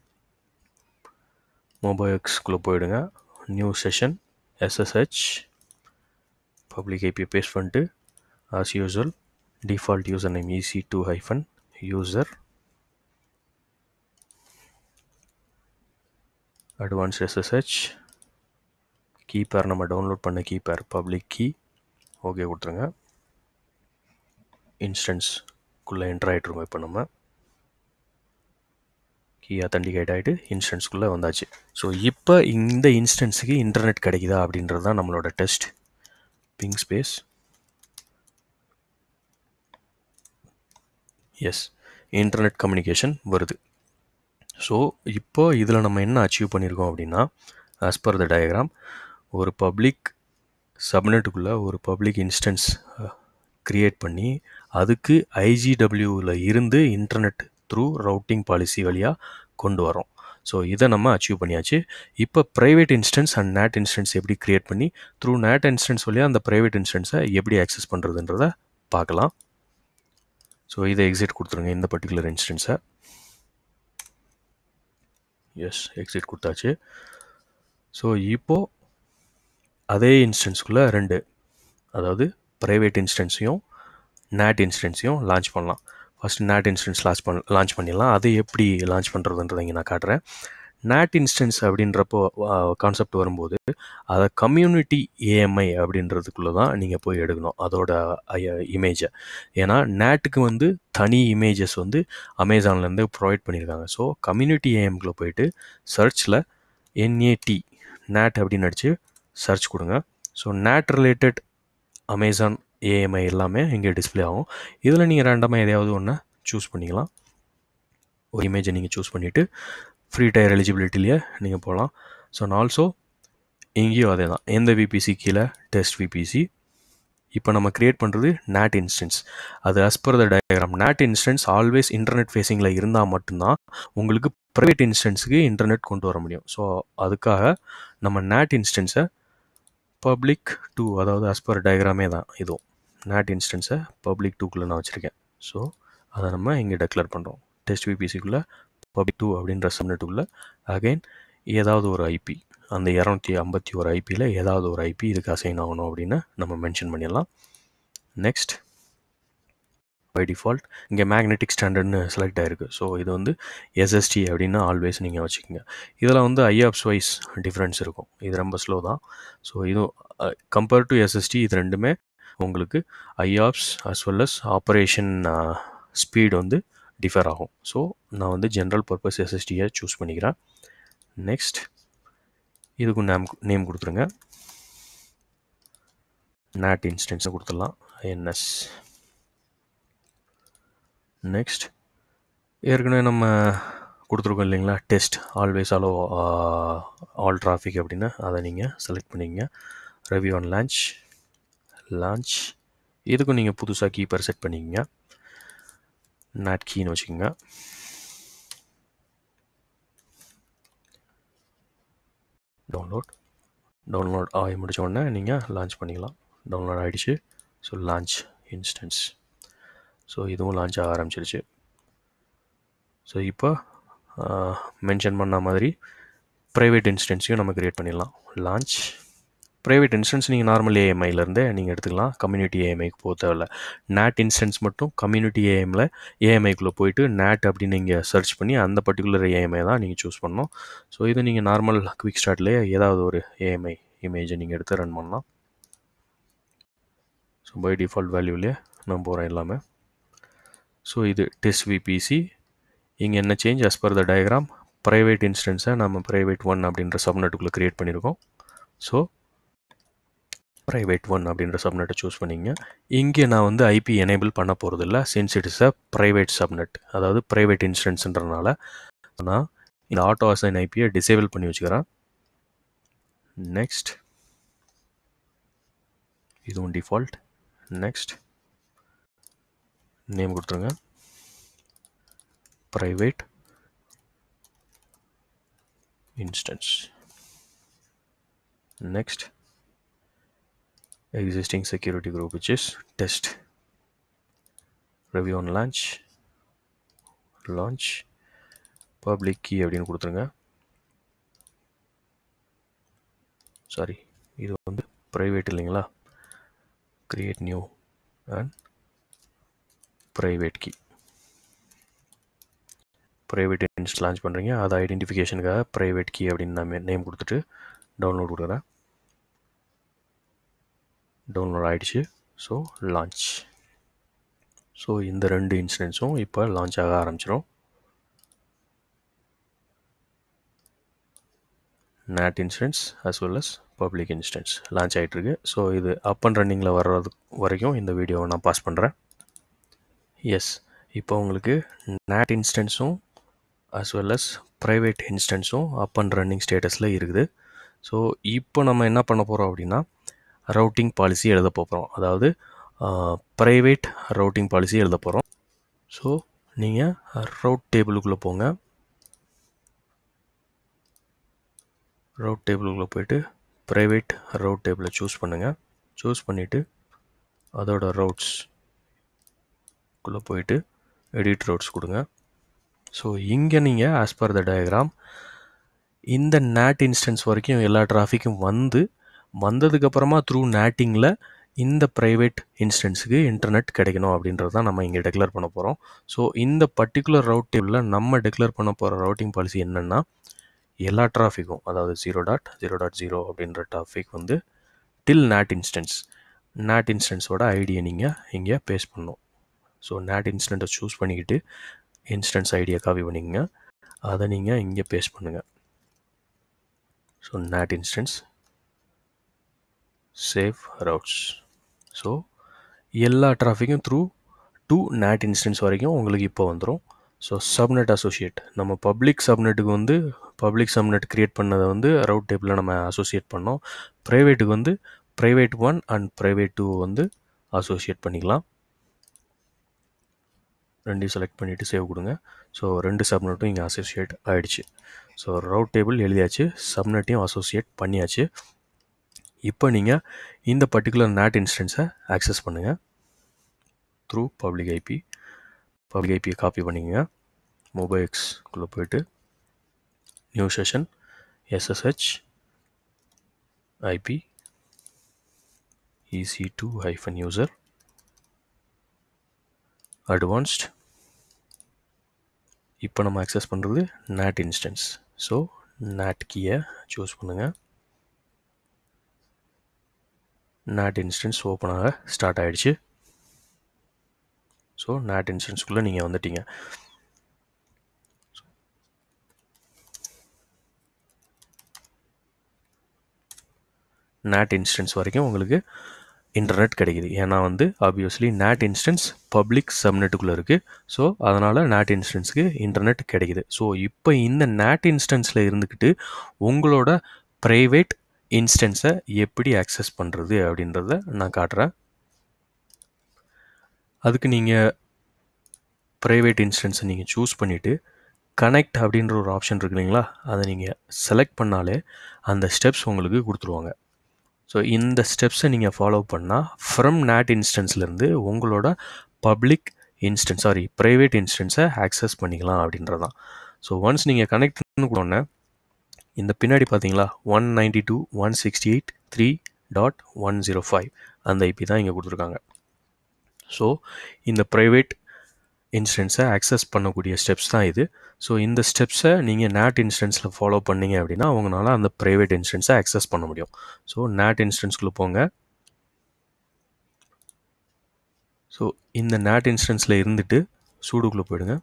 மொபைல்ஸ்குள்ளே போயிடுங்க நியூ செஷன் எஸ்எஸ்ஹெச் பப்ளிக் ஐபியை பேஸ்ட் பண்ணிட்டு as usual default user name EC two hyphen user advance SSH key pair நம்ம டவுன்லோட் பண்ண கீ பேர் பப்ளிக் கீ ஓகே கொடுத்துருங்க இன்ஸ்டன்ஸ்குள்ளே என்ட்ரு ஆகிட்ருக்கோம் இப்போ நம்ம கீ அத்தன்டிகேட் ஆகிட்டு இன்ஸ்டன்ஸ்குள்ளே வந்தாச்சு ஸோ இப்போ இந்த இன்ஸ்டன்ஸுக்கு இன்டர்நெட் கிடைக்குதா அப்படின்றது தான் நம்மளோட test ping space S internet communication வருது ஸோ இப்போ இதில் நம்ம என்ன அச்சீவ் பண்ணியிருக்கோம் அப்படின்னா ஆஸ் பர் த டயக்ராம் ஒரு பப்ளிக் சப்நெட்டுக்குள்ளே ஒரு பப்ளிக் இன்ஸ்டன்ஸ் க்ரியேட் பண்ணி அதுக்கு ஐஜிடபிள்யூவில் இருந்து இன்டர்நெட் த்ரூ ரவுட்டிங் பாலிசி வழியாக கொண்டு வரோம் ஸோ இதை நம்ம அச்சீவ் பண்ணியாச்சு இப்போ private instance and NAT instance எப்படி க்ரியேட் பண்ணி த்ரூ நேட் இன்ஸ்டன்ஸ் வழியாக அந்த ப்ரைவேட் இன்ஸ்டன்ஸை எப்படி ஆக்சஸ் பண்ணுறதுன்றத பார்க்கலாம் ஸோ இதை எக்ஸிட் கொடுத்துருங்க இந்த பர்டிகுலர் இன்ஸ்டன்ஸை எஸ் எக்ஸிட் கொடுத்தாச்சு ஸோ இப்போது அதே இன்ஸ்டன்ஸ்குள்ளே ரெண்டு அதாவது ப்ரைவேட் இன்ஸ்டன்ஸையும் நேட் இன்ஸ்டன்ஸையும் லான்ச் பண்ணலாம் ஃபஸ்ட்டு நேட் இன்ஸ்டன்ஸ் லான்ச் பண்ண லான்ச் பண்ணிடலாம் அது எப்படி லான்ச் பண்ணுறதுன்றதை இங்கே நான் காட்டுறேன் நேட் இன்ஸ்டன்ஸ் அப்படின்றப்போ கான்செப்ட் வரும்போது அதை கம்யூனிட்டி ஏஎம்ஐ அப்படின்றதுக்குள்ளே தான் நீங்கள் போய் எடுக்கணும் அதோட இமேஜை ஏன்னா நேட்டுக்கு வந்து தனி இமேஜஸ் வந்து அமேசான்லேருந்து ப்ரொவைட் பண்ணியிருக்காங்க ஸோ கம்யூனிட்டி ஏஎம்குள்ளே போயிட்டு சர்ச்சில் என்ஏடி நேட் அப்படின்னு அடித்து சர்ச் கொடுங்க so NAT related Amazon AMI எல்லாமே இங்கே டிஸ்பிளே ஆகும் இதில் நீங்கள் ரேண்டமாக எதையாவது ஒன்று சூஸ் பண்ணிக்கலாம் ஒரு இமேஜை நீங்கள் சூஸ் பண்ணிவிட்டு ஃப்ரீ டயர் எலிஜிபிலிட்டிலேயே நீங்கள் போகலாம் ஸோ நான் ஆல்சோ இங்கேயும் அதே தான் எந்த விபிசி கீழே டெஸ்ட் விபிசி இப்போ நம்ம க்ரியேட் பண்ணுறது நேட் இன்ஸ்டன்ஸ் அது as per the diagram NAT instance always internet ஃபேஸிங்கில் இருந்தால் மட்டும்தான் உங்களுக்கு ப்ரைவேட் இன்ஸ்டன்ஸுக்கு இன்டர்நெட் கொண்டு வர முடியும் ஸோ அதுக்காக நம்ம நேட் இன்ஸ்டன்ஸை பப்ளிக் டூ அதாவது அஸ் பர் டயக்ராமே தான் இதுவும் நேட் இன்ஸ்டன்ஸை பப்ளிக் டூக்குள்ளே நான் வச்சுருக்கேன் ஸோ அதை நம்ம இங்கே டெக்ளேர் பண்ணுறோம் டெஸ்ட் விபிசிக்குள்ளே பப்ளிக் டூ அப்படின்ற சப்நெட்டுக்குள்ளே அகைன் ஏதாவது ஒரு ஐபி அந்த இரநூத்தி ஐம்பத்தி ஒரு ஐபியில் ஏதாவது ஒரு ஐபி இதுக்கு அசைன் ஆகணும் அப்படின்னு நம்ம மென்ஷன் பண்ணிடலாம் நெக்ஸ்ட் பை டிஃபால்ட் இங்கே மேக்னெட்டிக் ஸ்டாண்டர்ட்னு செலக்ட் ஆகிருக்கு ஸோ இது வந்து எஸ்எஸ்டி அப்படின்னு ஆல்வேஸ் நீங்கள் வச்சுக்கோங்க இதில் வந்து ஐஆப்ஸ் வைஸ் டிஃப்ரென்ஸ் இருக்கும் இது ரொம்ப ஸ்லோ தான் ஸோ இதுவும் கம்பேர் டு எஸ்எஸ்டி இது ரெண்டுமே உங்களுக்கு IOPS as well as operation speed வந்து டிஃபர் ஆகும் ஸோ நான் வந்து ஜென்ரல் பர்பஸ் எஸ்எஸ்டியை சூஸ் பண்ணிக்கிறேன் நெக்ஸ்ட் இதுக்கும் நேம் நேம் கொடுத்துருங்க நேட் இன்ஸ்டன்ஸை கொடுத்துடலாம் என்எஸ் நெக்ஸ்ட் ஏற்கனவே நம்ம கொடுத்துருக்கோம் இல்லைங்களா test always allow all traffic அப்படின்னு அதை நீங்கள் செலக்ட் பண்ணிக்கங்க ரெவ்யூ ஆன் லான்ச் லான்ச் இதுக்கும் நீங்கள் புதுசாக கீப்பர் செட் பண்ணிக்கங்க நாட் கீன்னு வச்சுக்கோங்க டவுன்லோட் டவுன்லோட் ஆகி முடித்த உடனே நீங்கள் லான்ச் பண்ணிக்கலாம் டவுன்லோட் ஆகிடுச்சு ஸோ லான்ச் இன்ஸ்டன்ஸ் ஸோ இதுவும் லான்ச் ஆக ஆரம்பிச்சிருச்சு ஸோ இப்போ மென்ஷன் பண்ண மாதிரி ப்ரைவேட் இன்ஸ்டன்ஸையும் நம்ம க்ரியேட் பண்ணிடலாம் லான்ச் ப்ரைவேட் இன்ஸ்டன்ஸ் நீங்கள் நார்மல் ஏஎம்ஐலேருந்தே நீங்கள் எடுத்துக்கலாம் கம்யூனிட்டி ஏஎம்ஐக்கு போக தேவையில்ல நேட் இன்ஸ்டன்ஸ் மட்டும் கம்யூனிட்டி ஏஎம்மில் ஏஎம்ஐக்குள்ளே போயிட்டு நேட் அப்படின்னு நீங்கள் சர்ச் பண்ணி அந்த பர்டிகுலர் ஏஎம்ஐ தான் நீங்கள் சூஸ் பண்ணணும் ஸோ இது நீங்கள் நார்மல் குவிக் ஸ்டார்ட்லேயே ஏதாவது ஒரு ஏஎம்ஐ இமேஜை நீங்கள் எடுத்து ரன் பண்ணலாம் ஸோ பை டிஃபால்ட் வேல்யூலேயே நான் போகிறேன் எல்லாமே ஸோ இது டெஸ்ட் விபிசி இங்கே என்ன change as per the diagram private இன்ஸ்டன்ஸை நம்ம ப்ரைவேட் ஒன் அப்படின்ற சப்நெட்டுக்குள்ளே க்ரியேட் பண்ணியிருக்கோம் ஸோ ப்ரைவேட் ஒன் அப்படின்ற சப்நெட்டை சூஸ் பண்ணிங்க இங்கே நான் வந்து ஐபி எனேபிள் பண்ண போகிறதில்ல since it is a private subnet அதாவது ப்ரைவேட் இன்ஸ்டன்ஸ்ன்றனால நான் இந்த ஆட்டோ அசைன் ஐபியை டிசேபிள் பண்ணி வச்சுக்கிறேன் நெக்ஸ்ட் இதுவும் டிஃபால்ட் நெக்ஸ்ட் நேம் கொடுத்துருங்க private instance next existing security group which is test review on launch launch public key அப்படின்னு கொடுத்துருங்க சாரி இது வந்து ப்ரைவேட் இல்லைங்களா create new and private key private இன்ஸ்ட் லான்ச் பண்ணுறீங்க அதை ஐடென்டிஃபிகேஷனுக்காக ப்ரைவேட் கீ அப்படின்னு நான் நேம் கொடுத்துட்டு டவுன்லோட் கொடுக்குறேன் டவுன்லோட் ஆகிடுச்சு ஸோ லான்ச் ஸோ இந்த ரெண்டு இன்சிடென்ட்ஸும் இப்போ லான்ச் ஆக ஆரம்பிச்சிடும் NAT instance as well as public instance launch ஆகிட்டுருக்கு ஸோ இது அப் அண்ட் ரன்னிங்கில் வர்றது வரைக்கும் இந்த வீடியோவை நான் பாஸ் பண்ணுறேன் எஸ் இப்போ உங்களுக்கு நேட் இன்ஸ்டன்ஸும் அஸ் வெல் அஸ் ப்ரைவேட் இன்ஸ்டன்ஸும் அப் அண்ட் ரன்னிங் ஸ்டேட்டஸில் இருக்குது ஸோ இப்போ நம்ம என்ன பண்ண போகிறோம் அப்படின்னா ரவுட்டிங் பாலிசி எழுத போகிறோம் அதாவது ப்ரைவேட் ரவுட்டிங் பாலிசி எழுத போகிறோம் ஸோ நீங்கள் ரவுட் டேபிளுக்குள்ளே போங்க ரவுட் டேபிளுக்குள்ளே போயிட்டு ப்ரைவேட் ரவுட் டேபிளை சூஸ் பண்ணுங்கள் சூஸ் பண்ணிவிட்டு அதோட ரவுட்ஸ் குள்ளே போயிட்டு எடிட் ரவுட்ஸ் கொடுங்க ஸோ இங்கே நீங்கள் ஆஸ் பர் த டயக்ராம் இந்த நேட் இன்ஸ்டன்ஸ் வரைக்கும் எல்லா டிராஃபிக்கும் வந்து வந்ததுக்கப்புறமா த்ரூ நேட்டிங்கில் இந்த ப்ரைவேட் இன்ஸ்டன்ஸுக்கு இன்டர்நெட் கிடைக்கணும் அப்படின்றது தான் நம்ம இங்கே டெக்ளேர் பண்ண போகிறோம் ஸோ இந்த பர்டிகுலர் ரவுட் டேபிளில் நம்ம டெக்ளேர் பண்ண போகிற ரவுட்டிங் பாலிசி என்னென்னா எல்லா டிராஃபிக்கும் அதாவது zero dot zero dot zero அப்படின்ற டிராஃபிக் வந்து டில் நேட் இன்ஸ்டன்ஸ் நேட் இன்ஸ்டன்ஸோட ஐடியை நீங்கள் இங்கே பேஸ்ட் பண்ணணும் ஸோ நேட் இன்ஸ்டன்ட்டை சூஸ் பண்ணிக்கிட்டு இன்ஸ்டன்ஸ் ஐடியை காப்பி பண்ணிக்கங்க அதை நீங்கள் இங்கே பேஸ்ட் பண்ணுங்கள் so NAT instance save routes so எல்லா டிராஃபிக்கும் த்ரூ டூ நேட் இன்ஸ்டன்ஸ் வரைக்கும் உங்களுக்கு இப்போ வந்துடும் ஸோ சப்நெட் அசோசியேட் நம்ம பப்ளிக் சப்நெட்டுக்கு வந்து பப்ளிக் சப்நெட் க்ரியேட் பண்ணதை வந்து ரவுட் டேபிளில் நம்ம அசோசியேட் பண்ணோம் ப்ரைவேட்டுக்கு வந்து private one and private two வந்து அசோசியேட் பண்ணிக்கலாம் ரெண்டையும் செலக்ட் பண்ணிவிட்டு சேவ் கொடுங்க ஸோ ரெண்டு சப்நெட்டும் இங்கே அசோசியேட் ஆகிடுச்சு ஸோ ரவுட் டேபிள் எழுதியாச்சு சப்நெட்டையும் அசோசியேட் பண்ணியாச்சு இப்போ நீங்கள் இந்த பர்டிகுலர் நேட் இன்ஸ்டன்ஸை ஆக்சஸ் பண்ணுங்கள் த்ரூ பப்ளிக் ஐபி பப்ளிக் ஐபியை காப்பி பண்ணிக்கங்க மொபைல்ஸ்குள்ளே போயிட்டு new session SSH IP EC2 hyphen user advanced இப்போ நம்ம அக்சஸ் பண்ணுறது NAT இன்ஸ்டன்ஸ் ஸோ NAT கீயை சூஸ் பண்ணுங்கள் NAT இன்ஸ்டன்ஸ் ஓப்பன் ஆக ஸ்டார்ட் ஆகிடுச்சு ஸோ NAT இன்ஸ்டன்ஸ்குள்ளே நீங்கள் வந்துட்டீங்க NAT இன்ஸ்டன்ஸ் வரைக்கும் உங்களுக்கு இன்டர்நெட் கிடைக்குது ஏன்னா வந்து ஆப்வியஸ்லி நேட் இன்ஸ்டன்ஸ் பப்ளிக் சப்நெட்டுக்குள்ளே இருக்குது ஸோ அதனால் நேட் இன்ஸ்டன்ஸுக்கு இன்டர்நெட் கிடைக்குது ஸோ இப்போ இந்த நேட் இன்ஸ்டன்ஸில் இருந்துக்கிட்டு உங்களோட ப்ரைவேட் இன்ஸ்டன்ஸை எப்படி அக்சஸ் பண்ணுறது அப்படின்றத நான் காட்டுறேன் அதுக்கு நீங்கள் ப்ரைவேட் இன்ஸ்டன்ஸை நீங்கள் சூஸ் பண்ணிவிட்டு கனெக்ட் அப்படின்ற ஒரு ஆப்ஷன் இருக்கு இல்லைங்களா அதை நீங்கள் செலக்ட் பண்ணாலே அந்த ஸ்டெப்ஸ் உங்களுக்கு கொடுத்துருவாங்க ஸோ இந்த ஸ்டெப்ஸை நீங்கள் ஃபாலோ பண்ணால் ஃப்ரம் நேட் இன்ஸ்டன்ஸ்லேருந்து உங்களோட பப்ளிக் இன்ஸ்டன்ஸ் சாரி ப்ரைவேட் இன்ஸ்டன்ஸை ஆக்சஸ் பண்ணிக்கலாம் அப்படின்றதான் ஸோ ஒன்ஸ் நீங்கள் கனெக்ட் பண்ண இந்த பின்னாடி பார்த்தீங்களா one ninety two one sixty eight three dot one zero five அந்த ஐபி தான் இங்கே கொடுத்துருக்காங்க ஸோ இந்த ப்ரைவேட் இன்ஸ்டன்ஸை ஆக்சஸ் பண்ணக்கூடிய ஸ்டெப்ஸ் தான் இது ஸோ இந்த ஸ்டெப்ஸை நீங்கள் நேட் இன்ஸ்டன்ஸில் ஃபாலோ பண்ணீங்க அப்படின்னா அவங்களால அந்த ப்ரைவேட் இன்ஸ்டன்ஸை ஆக்சஸ் பண்ண முடியும் ஸோ நேட் இன்ஸ்டன்ஸ்குள்ளே போங்க ஸோ இந்த நேட் இன்ஸ்டன்ஸில் இருந்துட்டு சூடுக்குள்ளே போயிடுங்க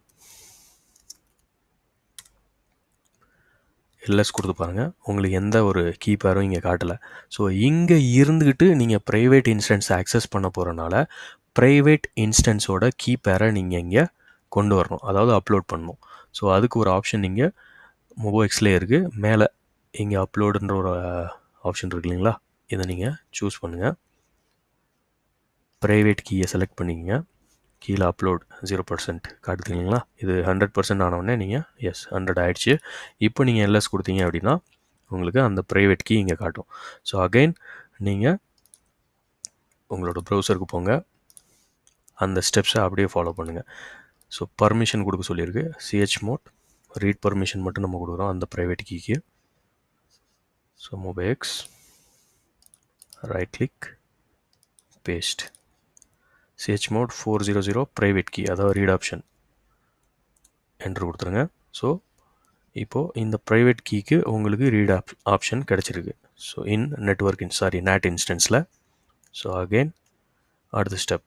எல்எஸ் கொடுத்து பாருங்கள் உங்களுக்கு எந்த ஒரு கீப்பேரும் இங்கே காட்டலை ஸோ இங்கே இருந்துக்கிட்டு நீங்கள் ப்ரைவேட் இன்ஸ்டன்ஸ் ஆக்சஸ் பண்ண போகிறனால ப்ரைவேட் இன்ஸ்டன்ஸோட கீப்பேரை நீங்கள் இங்கே கொண்டு வரணும் அதாவது அப்லோட் பண்ணணும் ஸோ அதுக்கு ஒரு ஆப்ஷன் இங்கே மொபைல்ஸ்லேயே இருக்குது மேலே இங்கே அப்லோடுன்ற ஒரு ஆப்ஷன் இருக்கு இல்லைங்களா இதை நீங்கள் சூஸ் பண்ணுங்கள் ப்ரைவேட் கீயை செலக்ட் பண்ணிக்கங்க கீழே அப்லோட் ஜீரோ பர்சன்ட் காட்டுது இல்லைங்களா இது ஹண்ட்ரட் பர்சன்ட் ஆனவுடனே நீங்கள் எஸ் ஹண்ட்ரட் ஆகிடுச்சு இப்போ நீங்கள் எல்எஸ் கொடுத்தீங்க அப்படின்னா உங்களுக்கு அந்த ப்ரைவேட் கீ இங்கே காட்டும் ஸோ அகைன் நீங்கள் உங்களோட ப்ரௌசருக்கு போங்க அந்த ஸ்டெப்ஸை அப்படியே ஃபாலோ பண்ணுங்கள் ஸோ பர்மிஷன் கொடுக்க சொல்லியிருக்கு சிஹெச் மோட் ரீட் பர்மிஷன் மட்டும் நம்ம கொடுக்குறோம் அந்த ப்ரைவேட் கீக்கு ஸோ மொபைக்ஸ் right click paste chmod four zero zero private key அதாவது ரீட் ஆப்ஷன் என்று கொடுத்துருங்க ஸோ இப்போது இந்த ப்ரைவேட் கீக்கு உங்களுக்கு ரீட் ஆப் ஆப்ஷன் கிடச்சிருக்கு so in network in sorry NAT இன்ஸ்டன்ஸில் ஸோ அகெயின் அடுத்த step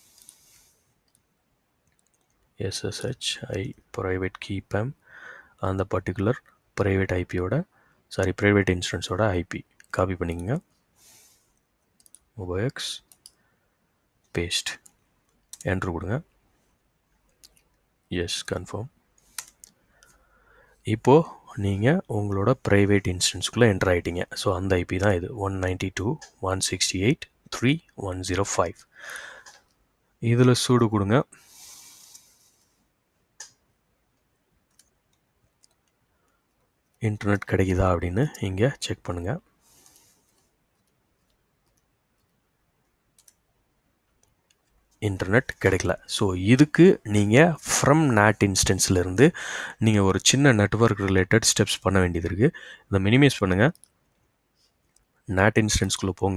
SSHI private key PAM அந்த பர்டிகுலர் ப்ரைவேட் ஐபியோட சாரி ப்ரைவேட் இன்ஸ்டன்ஸோட ஐபி காப்பி பண்ணிக்கோங்க மொபைக்ஸ் பேஸ்ட் என்ட்ரு கொடுங்க எஸ் கன்ஃபார்ம் இப்போது நீங்கள் உங்களோட ப்ரைவேட் இன்ஸ்டன்ஸ்குள்ளே என்ட்ரு ஆகிட்டீங்க ஸோ அந்த ஐபி தான் இது one ninety two one sixty eight three one zero five இதில் சூடு கொடுங்க இன்டர்நெட் கிடைக்குதா அப்படின்னு இங்கே செக் பண்ணுங்கள் இன்டர்நெட் கிடைக்கல ஸோ இதுக்கு நீங்கள் ஃப்ரம் நேட் இன்ஸ்டன்ஸ்லேருந்து நீங்கள் ஒரு சின்ன நெட்ஒர்க் ரிலேட்டட் ஸ்டெப்ஸ் பண்ண வேண்டியது இருக்குது இதை மினிமைஸ் பண்ணுங்கள் நேட் இன்ஸ்டன்ஸ்குள்ளே போங்க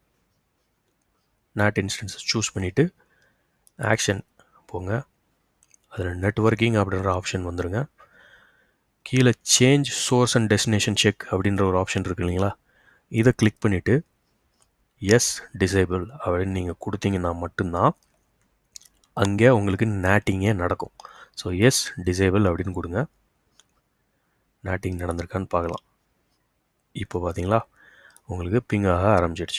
நேட் இன்ஸ்டன்ஸை சூஸ் பண்ணிவிட்டு ஆக்ஷன் போங்க அதில் நெட்ஒர்க்கிங் அப்படின்ற ஆப்ஷன் வந்துடுங்க கீழே change source and destination check அப்படின்ற ஒரு ஆப்ஷன் இருக்கு இல்லைங்களா இதை கிளிக் பண்ணிவிட்டு எஸ் டிசேபிள் அப்படின்னு நீங்கள் கொடுத்தீங்கன்னா மட்டும்தான் அங்கே உங்களுக்கு நேட்டிங்கே நடக்கும் ஸோ எஸ் டிசேபிள் அப்படின்னு கொடுங்க நேட்டிங் நடந்திருக்கான்னு பார்க்கலாம் இப்போ பார்த்தீங்களா உங்களுக்கு பிங் ஆக ஆரம்பிச்சிடுச்சு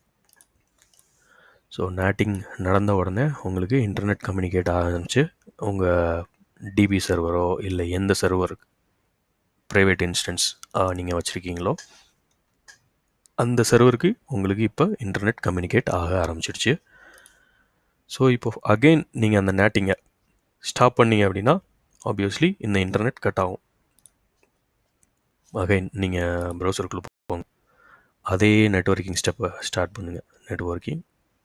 ஸோ நேட்டிங் நடந்த உடனே உங்களுக்கு இன்டர்நெட் கம்யூனிகேட் ஆரம்பிச்சு உங்கள் டிபி சர்வரோ இல்லை எந்த சர்வர் ப்ரைவேட் இன்ஸ்டன்ஸ் நீங்கள் வச்சுருக்கீங்களோ அந்த சர்வருக்கு உங்களுக்கு இப்போ இன்டர்நெட் கம்யூனிகேட் ஆக ஆரம்பிச்சிடுச்சு ஸோ இப்போ அகெயின் நீங்கள் அந்த நேட்டிங்கை ஸ்டாப் பண்ணீங்க அப்படின்னா ஆப்வியஸ்லி இந்த இன்டர்நெட் கட் ஆகும் அகைன் நீங்கள் ப்ரௌசருக்குள்ளே போங்க அதே நெட்ஒர்க்கிங் ஸ்டெப்பை ஸ்டார்ட் பண்ணுங்கள் நெட்ஒர்க்கிங்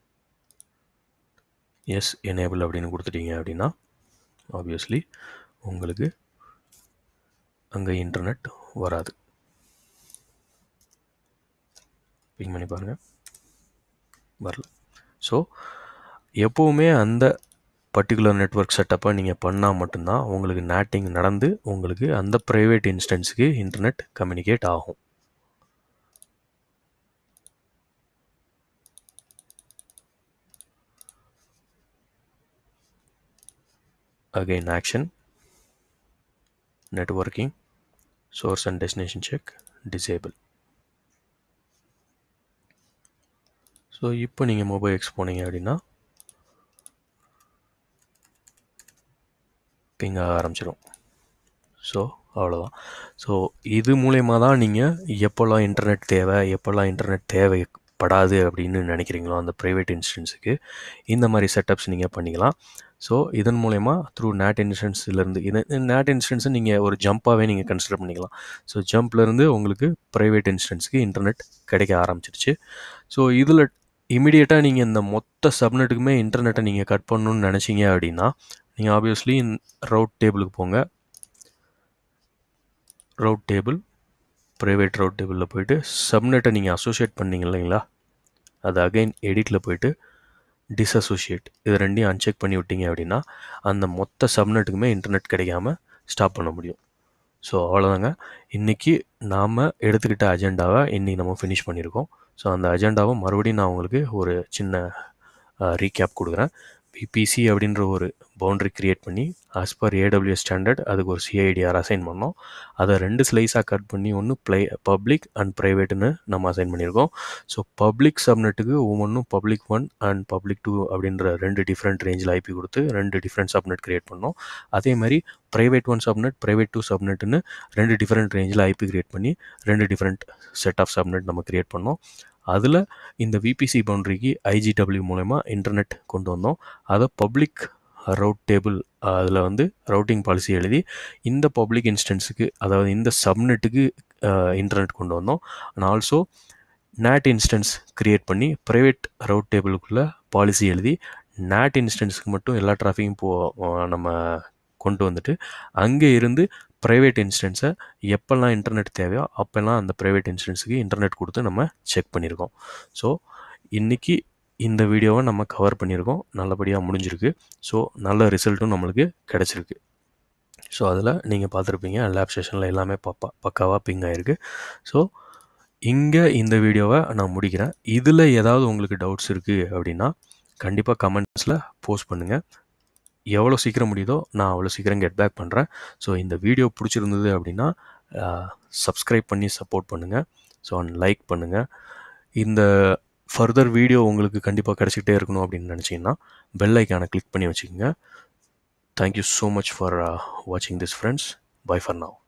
எஸ் எனேபிள் அப்படின்னு கொடுத்துட்டீங்க அப்படின்னா ஆப்வியஸ்லி உங்களுக்கு அங்கே இன்டர்நெட் வராது பிங் பண்ணி பாருங்கள் வரல ஸோ எப்போவுமே அந்த பர்டிகுலர் நெட்ஒர்க் செட்டப்பை நீங்கள் பண்ணால் மட்டும்தான் உங்களுக்கு நேட்டிங் நடந்து உங்களுக்கு அந்த ப்ரைவேட் இன்ஸ்டன்ஸுக்கு இன்டர்நெட் கம்யூனிகேட் ஆகும் again action networking source and destination check disable so இப்போ நீங்கள் மொபைல் எக்ஸ் போனீங்க அப்படின்னா பிங் ஆக ஆரம்பிச்சிடும் ஸோ அவ்வளோதான் ஸோ இது மூலயமா தான் நீங்கள் எப்போல்லாம் இன்டர்நெட் தேவை எப்போல்லாம் இன்டர்நெட் தேவைப்படாது அப்படின்னு நினைக்கிறீங்களோ அந்த ப்ரைவேட் இன்ஸ்டன்ஸுக்கு இந்த மாதிரி செட்டப்ஸ் நீங்கள் பண்ணிக்கலாம் ஸோ இதன் மூலயமா த்ரூ நேட் இன்சூரன்ஸ்லேருந்து இது நேட் இன்சூரன்ஸை நீங்கள் ஒரு ஜம்ப்பாகவே நீங்கள் கன்சிடர் பண்ணிக்கலாம் ஸோ ஜம்ப்லேருந்து உங்களுக்கு ப்ரைவேட் இன்ஸ்டன்ஸுக்கு இன்டர்நெட் கிடைக்க ஆரம்பிச்சிருச்சு ஸோ இதில் இமிடியேட்டாக நீங்கள் இந்த மொத்த சப்நெட்டுக்குமே இன்டர்நெட்டை நீங்கள் கட் பண்ணணும்னு நினச்சிங்க அப்படின்னா நீங்கள் ஆப்வியஸ்லி ரவுட் டேபிளுக்கு போங்க ரவுட் டேபிள் ப்ரைவேட் ரவுட் டேபிளில் போயிட்டு சப்நெட்டை நீங்கள் அசோசியேட் பண்ணீங்க இல்லைங்களா அது அகைன் எடிட்டில் போயிட்டு டிஸ்அசோசியேட் இது ரெண்டையும் அன்செக் பண்ணி விட்டீங்க அப்படின்னா அந்த மொத்த சப்நெட்டுக்குமே இன்டர்நெட் கிடைக்காம ஸ்டாப் பண்ண முடியும் ஸோ அவ்வளோதாங்க இன்றைக்கி நாம் எடுத்துக்கிட்ட அஜெண்டாவை இன்றைக்கி நம்ம ஃபினிஷ் பண்ணியிருக்கோம் ஸோ அந்த அஜெண்டாவை மறுபடியும் நான் உங்களுக்கு ஒரு சின்ன ரீகேப் கொடுக்குறேன் பிபிசி அப்படின்ற ஒரு பவுண்ட்ரி க்ரியேட் பண்ணி ஆஸ் பர் ஏடபிள்யூஎஸ் ஸ்டாண்டர்ட் அதுக்கு ஒரு சிஐடிஆர் அசைன் பண்ணோம் அதை ரெண்டு ஸ்லைஸாக கட் பண்ணி ஒன்று ப்ளை பப்ளிக் அண்ட் ப்ரைவேட்டுன்னு நம்ம அசைன் பண்ணியிருக்கோம் ஸோ பப்ளிக் சப்நெட்டுக்கு ஒவ்வொன்றும் public one and public two அப்படின்ற ரெண்டு டிஃப்ரெண்ட் ரேஞ்சில் ஐபி கொடுத்து ரெண்டு டிஃப்ரெண்ட் சப்நெட் க்ரியேட் பண்ணோம் அதே மாதிரி private one subnet private two சப்நெட்னு ரெண்டு டிஃப்ரெண்ட் ரேஞ்சில் ஐபி க்ரியேட் பண்ணி ரெண்டு டிஃப்ரெண்ட் செட் ஆஃப் சப்நெட் நம்ம க்ரியேட் பண்ணோம் அதில் இந்த விபிசி பவுண்ட்ரிக்கு ஐஜிடபிள்யூ மூலயமா இன்டர்நெட் கொண்டு வந்தோம் அதை பப்ளிக் ரவுட் டேபிள் அதில் வந்து ரவுட்டிங் பாலிசி எழுதி இந்த பப்ளிக் இன்ஸ்டன்ஸுக்கு அதாவது இந்த சப்நெட்டுக்கு இன்டர்நெட் கொண்டு வந்தோம் and also NAT instance create பண்ணி ப்ரைவேட் ரவுட் டேபிளுக்குள்ளே பாலிசி எழுதி நேட் இன்ஸ்டன்ஸுக்கு மட்டும் எல்லா டிராஃபிக்கும் போ நம்ம கொண்டு வந்துட்டு அங்கே இருந்து ப்ரைவேட் இன்ஸ்டன்ஸை எப்போல்லாம் இன்டர்நெட் தேவையோ அப்போல்லாம் அந்த ப்ரைவேட் இன்ஸ்டன்ஸுக்கு இன்டர்நெட் கொடுத்து நம்ம செக் பண்ணியிருக்கோம் ஸோ இன்றைக்கி இந்த வீடியோவை நம்ம கவர் பண்ணியிருக்கோம் நல்லபடியாக முடிஞ்சிருக்கு ஸோ நல்ல ரிசல்ட்டும் நம்மளுக்கு கிடச்சிருக்கு ஸோ அதில் நீங்கள் பார்த்துருப்பீங்க லேப் செஷனில் எல்லாமே பப்பா பக்காவாக பிங் ஆகிருக்கு ஸோ இங்கே இந்த வீடியோவை நான் முடிக்கிறேன் இதில் ஏதாவது உங்களுக்கு டவுட்ஸ் இருக்குது அப்படின்னா கண்டிப்பாக கமெண்ட்ஸில் போஸ்ட் பண்ணுங்கள் எவ்வளோ சீக்கிரம் முடியுதோ நான் அவ்வளோ சீக்கிரம் கெட் பேக் பண்ணுறேன் ஸோ இந்த வீடியோ பிடிச்சிருந்தது அப்படின்னா சப்ஸ்கிரைப் பண்ணி சப்போர்ட் பண்ணுங்கள் ஸோ அண்ட் லைக் பண்ணுங்கள் இந்த ஃபர்தர் வீடியோ உங்களுக்கு கண்டிப்பாக கிடச்சிக்கிட்டே இருக்கணும் அப்படின்னு நினச்சிங்கன்னா பெல் ஐக்கானை கிளிக் பண்ணி வச்சுக்கோங்க தேங்க்யூ ஸோ மச் ஃபார் வாட்சிங் this friends bye for now